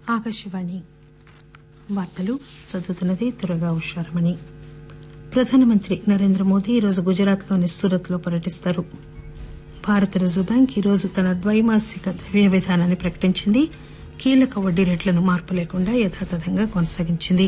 ఆకాశవాణి వార్తలు చదువుతున్నది దుర్గా ఉషారమణి ప్రధానమంత్రి నరేంద్ర మోదీ ఈరోజు గుజరాత్ లోని సూరత్ లో పర్యటిస్తారు భారత రిజర్వు బ్యాంక్ ఈరోజు తన ద్వైమాసిక ద్రవ్య విధానాన్ని ప్రకటించింది కీలక వడ్డీ రేట్లను మార్పు లేకుండా యథాతథంగా కొనసాగించింది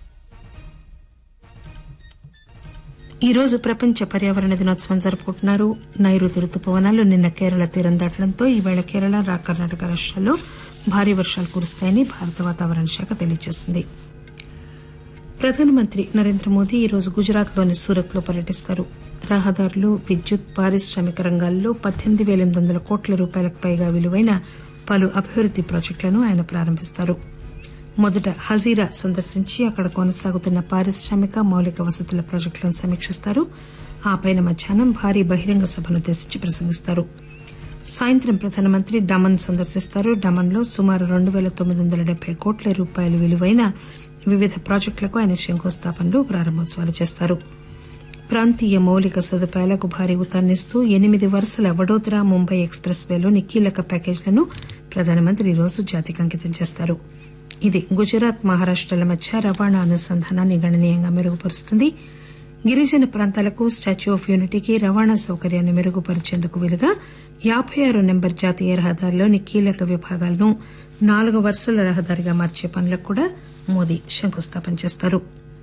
ఈరోజు ప్రపంచ పర్యావరణ దినోత్సవం జరుపుకుంటున్నారు నైరుతి రుతుపవనాలు నిన్న కేరళ తీరం దాటడంతో ఈవేళ కేరళ రా కర్ణాటక రాష్టాల్లో భారీ వర్షాలు కురుస్తాయని భారత వాతావరణ శాఖ తెలియజేసింది ప్రధానమంత్రి నరేంద్ర మోదీ ఈరోజు గుజరాత్ లోని సూరత్ లో పర్యటిస్తారు రహదారులు విద్యుత్ పారిశ్రామిక రంగాల్లో పద్దెనిమిది పేల ఎనిమిది వందల కోట్ల రూపాయలకు పైగా విలువైన పలు అభివృద్ది ప్రాజెక్టులను ఆయన ప్రారంభిస్తారు మొదట హజీరా సందర్శించి అక్కడ కొనసాగుతున్న పారిశ్రామిక మౌలిక వసతుల ప్రాజెక్టులను సమీక్షిస్తారు ఆ పైన మధ్యాహ్నం భారీ బహిరంగ సభనుద్దేశించి ప్రసంగిస్తారు సాయంత్రం ప్రధానమంత్రి డమన్ సందర్శిస్తారు డమన్ లో సుమారు రెండు పేల తొమ్మిది వందల డెబ్బై కోట్ల రూపాయల విలువైన వివిధ ప్రాజెక్టులకు ఆయన శంకుస్థాపనలు ప్రారంభోత్సవాలు చేస్తారు ప్రాంతీయ మౌలిక సదుపాయాలకు భారీ ఊతాన్నిస్తూ ఎనిమిది వరుసల వడోదరా ముంబై ఎక్స్ప్రెస్ వేలోని కీలక ప్యాకేజీలను ప్రధానమంత్రి ఈరోజు జాతికి అంకితం చేస్తారు ఇది గుజరాత్ మహారాష్ట్రల మధ్య రవాణా అనుసంధానాన్ని గణనీయంగా మెరుగుపరుస్తుంది గిరిజన ప్రాంతాలకు స్టాచ్యూ ఆఫ్ యూనిటీకి రవాణా సౌకర్యాన్ని మెరుగుపరిచేందుకు వీలుగా యాబై ఆరు నెంబర్ జాతీయ రహదారిలోని కీలక విభాగాలను నాలుగు వరుసల రహదారిగా మార్చే పనులకు కూడా మోదీ శంకుస్థాపన చేస్తారు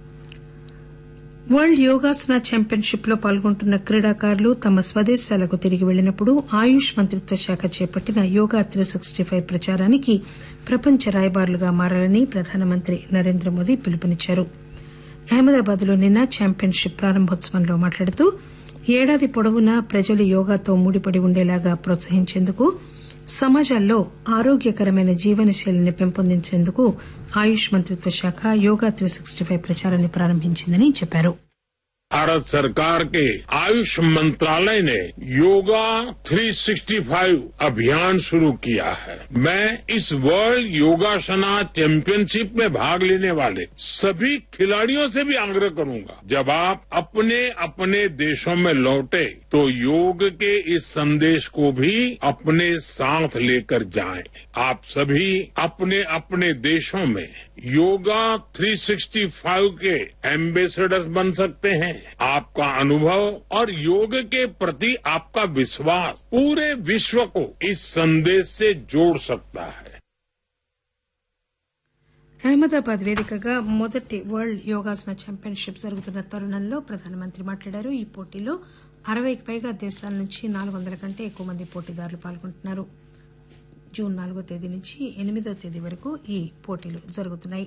వరల్డ్ యోగాసన ఛాంపియన్షిప్ లో పాల్గొంటున్న క్రీడాకారులు తమ స్వదేశాలకు తిరిగి వెళ్లినప్పుడు ఆయుష్ మంత్రిత్వ శాఖ చేపట్టిన యోగా త్రీ సిక్స్టీ ఫైవ్ ప్రచారానికి ప్రపంచ రాయబారులుగా మారాలని ప్రధానమంత్రి నరేంద్ర మోదీ పిలుపునిచ్చారు అహ్మదాబాద్ లో నిన్న ఛాంపియన్షిప్ ప్రారంభోత్సవంలో మాట్లాడుతూ ఏడాది పొడవునా ప్రజలు యోగాతో ముడిపడి ఉండేలాగా ప్రోత్సహించేందుకు సమాజాల్లో ఆరోగ్యకరమైన జీవనశైలిని పెంపొందించేందుకు ఆయుష్ మంత్రిత్వ శాఖ యోగా త్రీ సిక్స్టీ ఫైవ్ ప్రచారాన్ని ప్రారంభించిందని చెప్పారు भारत सरकार के आयुष मंत्रालय ने योगा 365 अभियान शुरू किया है मैं इस वर्ल्ड योगासना चैंपियनशिप में भाग लेने वाले सभी खिलाड़ियों से भी आग्रह करूंगा जब आप अपने अपने देशों में लौटे तो योग के इस संदेश को भी अपने साथ लेकर जाएं आप सभी अपने अपने देशों में योगा 365 के एम्बेसडर्स बन सकते हैं आपका अनुभव और योग के प्रति आपका विश्वास पूरे विश्व को इस संदेश से जोड़ सकता है అహ్మదాబాద్ వేదికగా మొదటి వరల్డ్ యోగాసన ఛాంపియన్షిప్ జరుగుతున్న తరుణంలో ప్రధానమంత్రి మాట్లాడారు ఈ పోటీలో అరవైకి పైగా దేశాల నుంచి నాలుగు వందల కంటే ఎక్కువ మంది పోటీదారులు పాల్గొంటున్నారు జూన్ నాలుగో తేదీ నుంచి ఎనిమిదో తేదీ వరకు ఈ పోటీలు జరుగుతున్నాయి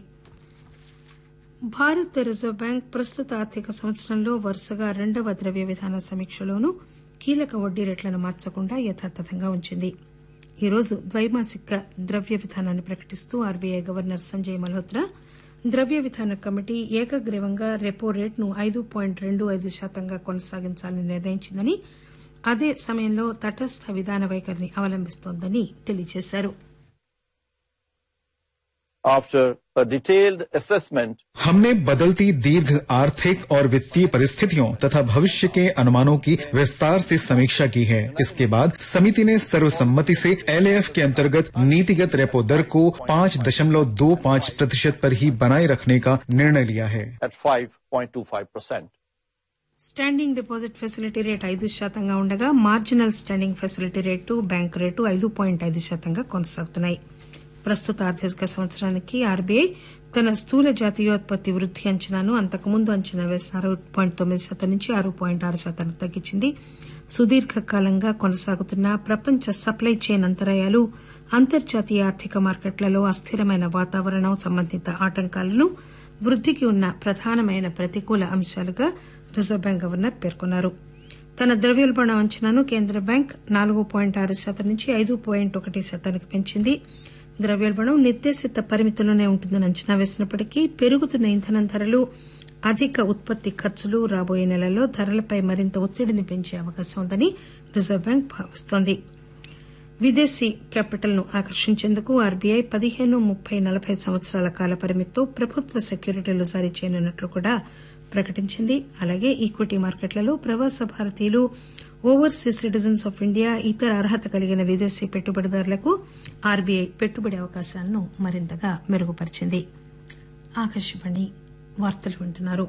భారత రిజర్వు బ్యాంక్ ప్రస్తుత ఆర్థిక సంవత్సరంలో వరుసగా రెండవ ద్రవ్య విధాన సమీక్షలోనూ కీలక వడ్డీ రేట్లను మార్చకుండా యథాతథంగా ఉంచింది ఈరోజు ద్వైమాసిక ద్రవ్య విధానాన్ని ప్రకటిస్తూ ఆర్బీఐ గవర్నర్ సంజయ్ మల్హోత్రా ద్రవ్య విధాన కమిటీ ఏకగ్రీవంగా రెపో రేటును ఐదు పాయింట్ రెండు ఐదు శాతంగా కొనసాగించాలని నిర్ణయించిందని అదే సమయంలో తటస్థ విధాన వైఖరిని అవలంబిస్తోందని తెలియజేశారు After a detailed assessment, हमने बदलती दीर्घ आर्थिक और वित्तीय परिस्थितियों तथा भविष्य के अनुमानों की विस्तार से समीक्षा की है इसके बाद समिति ने सर्वसम्मति से एलएएफ के अंतर्गत नीतिगत रेपो दर को पाँच दशमलव दो पाँच प्रतिशत पर ही बनाए रखने का निर्णय लिया है at 5.25%. Standing deposit facility rate ఐదు శాతంగా ఉండగా marginal standing facility rate bank rate ఐదు పాయింట్ ఐదు శాతంగా కొనసాగుతున్నాయి ప్రస్తుత ఆర్థిక సంవత్సరానికి ఆర్బీఐ తన స్థూల జాతీయోత్పత్తి వృద్ది అంచనాను అంతకుముందు అంచనా వేసిన ఆరు పాయింట్ తొమ్మిది శాతం నుంచి ఆరు పాయింట్ ఆరు శాతానికి తగ్గించింది సుదీర్ఘకాలంగా కొనసాగుతున్న ప్రపంచ సప్లై చైన్ అంతరాయాలు అంతర్జాతీయ ఆర్థిక మార్కెట్లలో అస్థిరమైన వాతావరణం సంబంధిత ఆటంకాలను వృద్దికి ఉన్న ప్రధానమైన ప్రతికూల అంశాలుగా రిజర్వు బ్యాంక్ గవర్నర్ పేర్కొన్నారు తన ద్రవ్యోల్బణం అంచనాను కేంద్ర బ్యాంక్ నాలుగు పాయింట్ ఆరు శాతం నుంచి ఐదు పాయింట్ ఒకటి శాతానికి పెంచింది ద్రవ్యోల్బణం నిర్దేశిత పరిమితిలోనే ఉంటుందని అంచనా వేసినప్పటికీ పెరుగుతున్న ఇంధనం ధరలు అధిక ఉత్పత్తి ఖర్చులు రాబోయే నెలల్లో ధరలపై మరింత ఒత్తిడిని పెంచే అవకాశం ఉందని రిజర్వు బ్యాంక్ భావిస్తోంది విదేశీ క్యాపిటల్ ను ఆకర్షించేందుకు ఆర్బీఐ పదిహేను ముప్పై నలభై సంవత్సరాల కాల పరిమితితో ప్రభుత్వ సెక్యూరిటీలు జారీ చేయనున్నట్లు కూడా ప్రకటించింది అలాగే ఈక్విటీ మార్కెట్లలో ప్రవాస భారతీయులు ఓవర్సీస్ సిటిజన్స్ ఆఫ్ ఇండియా ఇతర అర్హత కలిగిన విదేశీ పెట్టుబడిదారులకు ఆర్బీఐ పెట్టుబడి అవకాశాలను మరింతగా మెరుగుపరిచింది ఆకాశవాణి వార్తలు వింటున్నారు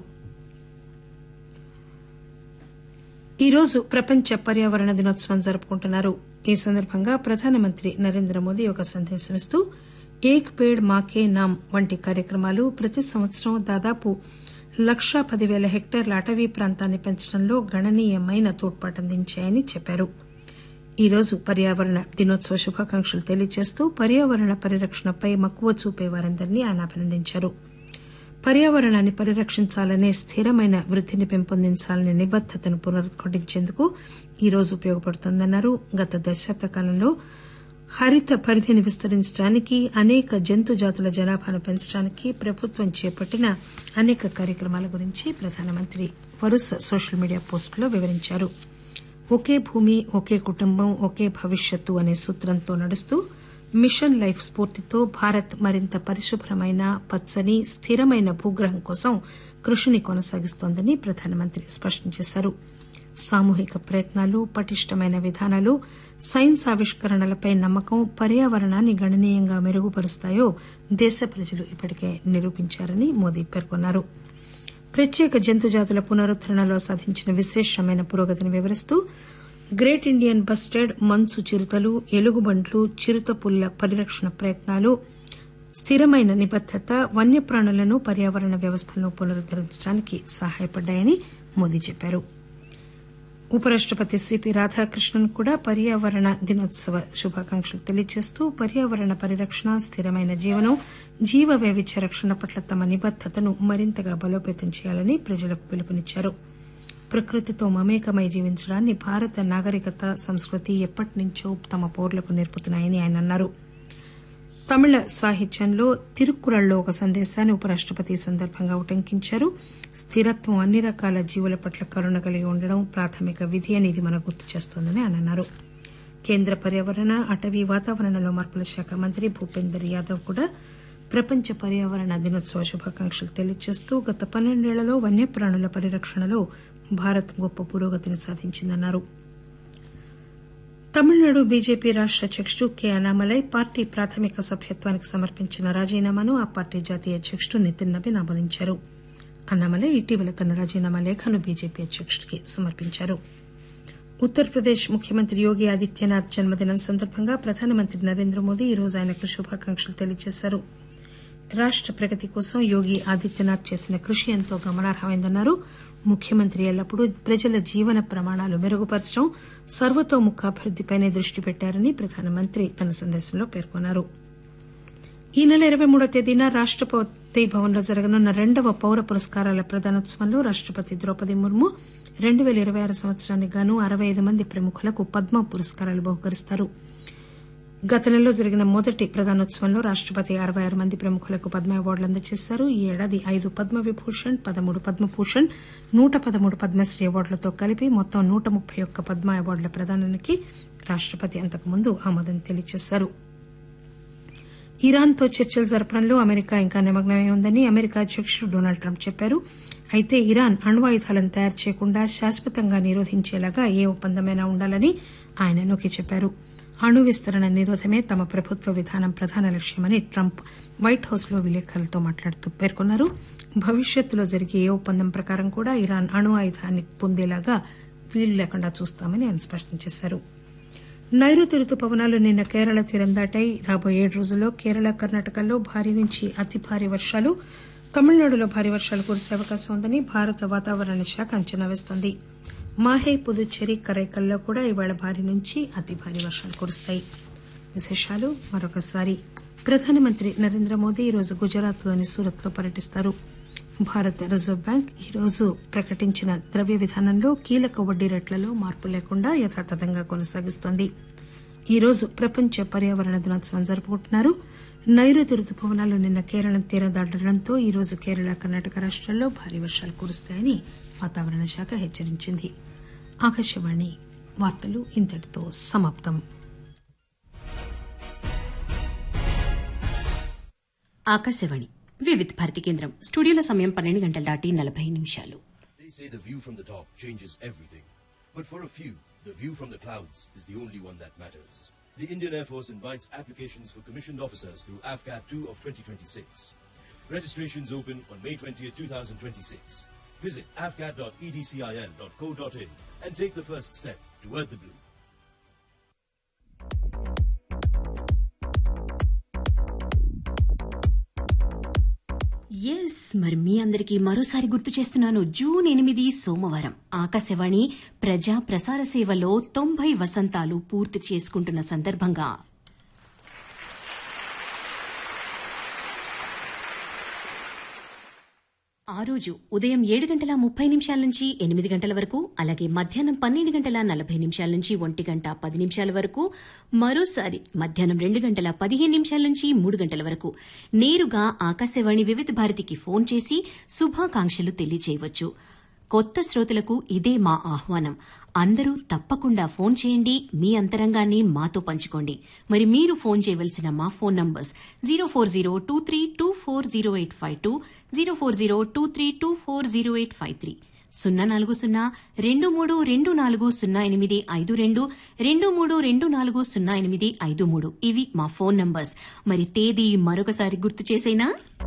ఈరోజు ప్రపంచ పర్యావరణ దినోత్సవం జరుపుకుంటున్నారు ఈ సందర్భంగా ప్రధానమంత్రి నరేంద్ర మోదీ ఒక సందేశం ఇస్తూ ఏక్ పేడ్ మాకే నామ్ వంటి కార్యక్రమాలు ప్రతి సంవత్సరం దాదాపు లక్షా పదివేల హెక్టార్ల అటవీ ప్రాంతాన్ని పెంచడంలో గణనీయమైన తోడ్పాటందించాయని చెప్పారు ఈ రోజు పర్యావరణ దినోత్సవ శుభాకాంక్షలు తెలియజేస్తూ పర్యావరణ పరిరక్షణపై మక్కువ చూపే వారందరినీ ఆయన అభినందించారు పర్యావరణాన్ని పరిరక్షించాలనే స్థిరమైన వృద్దిని పెంపొందించాలనే నిబద్దతను పునరుద్ఘాటించేందుకు ఈ రోజు ఉపయోగపడుతోందన్నారు గత దశాబ్ద కాలంలో హరిత పరిధిని విస్తరించడానికి అనేక జంతు జాతుల జనాభాను పెంచడానికి ప్రభుత్వం చేపట్టిన అనేక కార్యక్రమాల గురించి ప్రధానమంత్రి వరుస సోషల్ మీడియా పోస్టుల్లో వివరించారు ఒకే భూమి ఒకే కుటుంబం ఒకే భవిష్యత్తు అనే సూత్రంతో నడుస్తూ మిషన్ లైఫ్ స్ఫూర్తితో భారత్ మరింత పరిశుభ్రమైన పచ్చని స్థిరమైన భూగ్రహం కోసం కృషిని కొనసాగిస్తోందని ప్రధానమంత్రి స్పష్టం చేశారు సామూహిక ప్రయత్నాలు పటిష్టమైన విధానాలు సైన్స్ ఆవిష్కరణలపై నమ్మకం పర్యావరణాన్ని గణనీయంగా మెరుగుపరుస్తాయో దేశ ప్రజలు ఇప్పటికే నిరూపించారని మోదీ పేర్కొన్నారు ప్రత్యేక జంతుజాతుల పునరుద్దరణలో సాధించిన విశేషమైన పురోగతిని వివరిస్తూ గ్రేట్ ఇండియన్ బస్టెడ్ మంచు చిరుతలు ఎలుగుబంట్లు చిరుతపుల్ల పరిరక్షణ ప్రయత్నాలు స్థిరమైన నిబద్దత వన్యప్రాణులను పర్యావరణ వ్యవస్థలను పునరుద్దరించడానికి సహాయపడ్డాయని మోదీ చెప్పారు ఉపరాష్టపతి సిపి రాధాకృష్ణన్ కూడా పర్యావరణ దినోత్సవ శుభాకాంక్షలు తెలియజేస్తూ పర్యావరణ పరిరక్షణ స్థిరమైన జీవనం జీవ వైవిధ్య రక్షణ పట్ల తమ నిబద్దతను మరింతగా బలోపేతం చేయాలని ప్రజలకు పిలుపునిచ్చారు ప్రకృతితో మమేకమై జీవించడాన్ని భారత నాగరికత సంస్కృతి ఎప్పటి నుంచో తమ పౌరులకు నేర్పుతున్నాయని ఆయన అన్నారు తమిళ సాహిత్యంలో తిరుక్కురళ్లో ఒక సందేశాన్ని ఉపరాష్టపతి ఈ సందర్భంగా ఉటంకించారు స్థిరత్వం అన్ని రకాల జీవుల పట్ల కరుణ కలిగి ఉండడం ప్రాథమిక విధి అని ఇది మనకు గుర్తు చేస్తోందని ఆయన అన్నారు కేంద్ర పర్యావరణ అటవీ వాతావరణంలో మార్పుల శాఖ మంత్రి భూపేందర్ యాదవ్ కూడా ప్రపంచ పర్యావరణ దినోత్సవ శుభాకాంక్షలు తెలియజేస్తూ గత పన్నెండేళ్లలో వన్యప్రాణుల పరిరక్షణలో భారత్ గొప్ప పురోగతిని సాధించిందన్నారు తమిళనాడు బీజేపీ రాష్ట అధ్యకుడు కె అన్నామలై పార్టీ ప్రాథమిక సభ్యత్వానికి సమర్పించిన రాజీనామాను ఆ పార్టీ జాతీయ అధ్యకుడు నితిన్ నబీన్ ఆమోదించారు అన్నామలై ఇటీవల తన రాజీనామా లేఖను బీజేపీ అధ్యకుడికి సమర్పించారు ఉత్తరప్రదేశ్ ముఖ్యమంత్రి యోగి ఆదిత్యనాథ్ జన్మదినం సందర్భంగా ప్రధానమంత్రి నరేంద్ర మోదీ ఈ రోజు ఆయనకు శుభాకాంక్షలు తెలియజేశారు రాష్ట ప్రగతి కోసం యోగి ఆదిత్యనాథ్ చేసిన కృషి ఎంతో గమనార్హమైందన్నారు ముఖ్యమంత్రి ఎల్లప్పుడూ ప్రజల జీవన ప్రమాణాలు మెరుగుపరచడం సర్వతోముఖాభివృద్దిపైనే దృష్టి పెట్టారని ప్రధానమంత్రి తన సందేశంలో పేర్కొన్నారు ఈ నెల ఇరవై మూడో తేదీన రాష్టపతి భవన్లో జరగనున్న రెండవ పౌర పురస్కారాల ప్రదానోత్సవంలో రాష్టపతి ద్రౌపది ముర్ము రెండు పేల ఇరవై ఆరు సంవత్సరానికి గాను అరవై ఐదు మంది ప్రముఖులకు పద్మ పురస్కారాలు బహుకరిస్తారు గత నెలలో జరిగిన మొదటి ప్రదానోత్సవంలో రాష్టపతి అరవై ఆరు మంది ప్రముఖులకు పద్మ అవార్డులు అందజేశారు ఈ ఏడాది ఐదు పద్మ విభూషణ్ పదమూడు పద్మభూషణ్ నూట పదమూడు పద్మశ్రీ అవార్డులతో కలిపి మొత్తం నూట ముప్పై ఒక్క పద్మ అవార్డుల ప్రదానానికి రాష్టపతి అంతకుముందు ఆమోదం తెలియజేశారు ఇరాన్తో చర్చలు జరపడంలో అమెరికా ఇంకా నిమగ్నమై ఉందని అమెరికా అధ్యకుడు డొనాల్డ్ ట్రంప్ చెప్పారు అయితే ఇరాన్ అణ్వాయుధాలను తయారు చేయకుండా శాశ్వతంగా నిరోధించేలాగా ఏ ఒప్పందమైనా ఉండాలని ఆయన నొక్కి చెప్పారు అణు విస్తరణ నిరోధమే తమ ప్రభుత్వ విధానం ప్రధాన లక్ష్యమని ట్రంప్ వైట్ హౌస్ లో విలేకరులతో మాట్లాడుతూ పేర్కొన్నారు భవిష్యత్తులో జరిగే ఏ ఒప్పందం ప్రకారం కూడా ఇరాన్ అణు ఆయుధాన్ని పొందేలాగా వీలు లేకుండా చూస్తామని ఆయన స్పష్టం చేశారు నైరుతి రుతుపవనాలు నిన్న కేరళ తీరం దాటాయి రాబోయే ఏడు రోజుల్లో కేరళ కర్ణాటకల్లో భారీ నుంచి అతి భారీ వర్షాలు తమిళనాడులో భారీ వర్షాలు కురిసే అవకాశం ఉందని భారత వాతావరణ శాఖ అంచనా వేస్తోంది మాహే పుదుచ్చేరి కరైకల్లో కూడా ఇవాళ భారీ నుంచి అతి భారీ వర్షాలు కురుస్తాయి విశేషాలు మరొకసారి ప్రధానమంత్రి నరేంద్ర మోదీ ఈరోజు గుజరాత్లోని సూరత్ లో పర్యటిస్తారు భారత రిజర్వ్ బ్యాంక్ ఈరోజు ప్రకటించిన ద్రవ్య విధానంలో కీలక వడ్డీ రేట్లలో మార్పు లేకుండా యథాతథంగా కొనసాగిస్తోంది ఈ రోజు ప్రపంచ పర్యావరణ దినోత్సవం జరుపుకుంటున్నారు నైరుతి రుతుపవనాలు నిన్న కేరళం తీర దాటడంతో ఈ రోజు కేరళ కర్ణాటక రాష్ట్రాల్లో భారీ వర్షాలు కురుస్తాయని వాతావరణ శాఖ హెచ్చరించింది ఆకాశవాణి వార్తలు ఇంతటితో సమాప్తం ఆకాశవాణి వివిధ భారతి కేంద్రం స్టూడియోల సమయం పన్నెండు గంటల దాటి నలభై నిమిషాలు They say the view from the top changes everything. But for a few, The view from the clouds is the only one that matters. The Indian Air Force invites applications for commissioned officers through AFCAT 2 of 2026. Registrations open on May 20th, 2026. Visit afcat.edcil.co.in and take the first step toward the blue. Yes మరి మీ అందరికీ మరోసారి గుర్తు చేస్తున్నాను June ఎనిమిది సోమవారం ఆకాశవాణి ప్రజా ప్రసార సేవలో తొంభై వసంతాలు పూర్తి చేసుకుంటున్న సందర్భంగా ఆ రోజు ఉదయం ఏడు గంటల ముప్పై నిమిషాల నుంచి ఎనిమిది గంటల వరకు అలాగే మధ్యాహ్నం పన్నెండు గంటల నలభై నిమిషాల నుంచి ఒంటి గంట పది నిమిషాల వరకు మరోసారి మధ్యాహ్నం రెండు గంటల పదిహేను నిమిషాల నుంచి మూడు గంటల వరకు నేరుగా ఆకాశవాణి వివిధ భారతికి ఫోన్ చేసి శుభాకాంక్షలు తెలియచేయవచ్చు కొత్త శ్రోతలకు ఇదే మా ఆహ్వానం అందరూ తప్పకుండా ఫోన్ చేయండి మీ అంతరంగాన్ని మాతో పంచుకోండి మరి మీరు ఫోన్ చేయవలసిన మా phone numbers zero four zero two three two four zero eight five two zero four zero two three two four zero eight five three సున్నా నాలుగు సున్నా రెండు మూడు రెండు నాలుగు సున్నా ఎనిమిది ఐదు రెండు రెండు మూడు రెండు నాలుగు సున్నా ఎనిమిది ఐదు మూడు ఇవి మా ఫోన్ నంబర్స్ మరి తేదీ మరొకసారి గుర్తు చేసేనా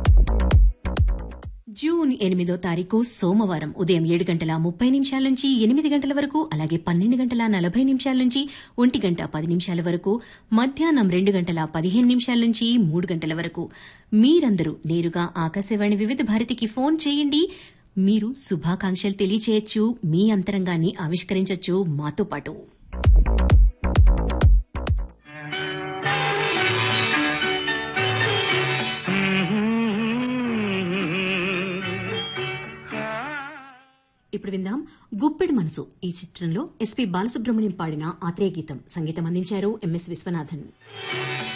జూన్ ఎనిమిదో తారీఖు సోమవారం ఉదయం ఏడు గంటల ముప్పై నిమిషాల నుంచి ఎనిమిది గంటల వరకు అలాగే పన్నెండు గంటల నలభై నిమిషాల నుంచి ఒంటి గంట పది నిమిషాల వరకు మధ్యాహ్నం రెండు గంటల పదిహేను నిమిషాల నుంచి మూడు గంటల వరకు మీరందరూ నేరుగా ఆకాశవాణి వివిధ భారతికి ఫోన్ చేయండి మీరు శుభాకాంక్షలు తెలియచేయచ్చు మీ అంతరంగాన్ని ఆవిష్కరించవచ్చు మాతో పాటు ఇప్పుడు విందాం గుప్పెడి మనసు ఈ చిత్రంలో ఎస్పీ బాలసుబ్రహ్మణ్యం పాడిన ఆత్రేయ గీతం సంగీతం అందించారు ఎంఎస్ విశ్వనాథన్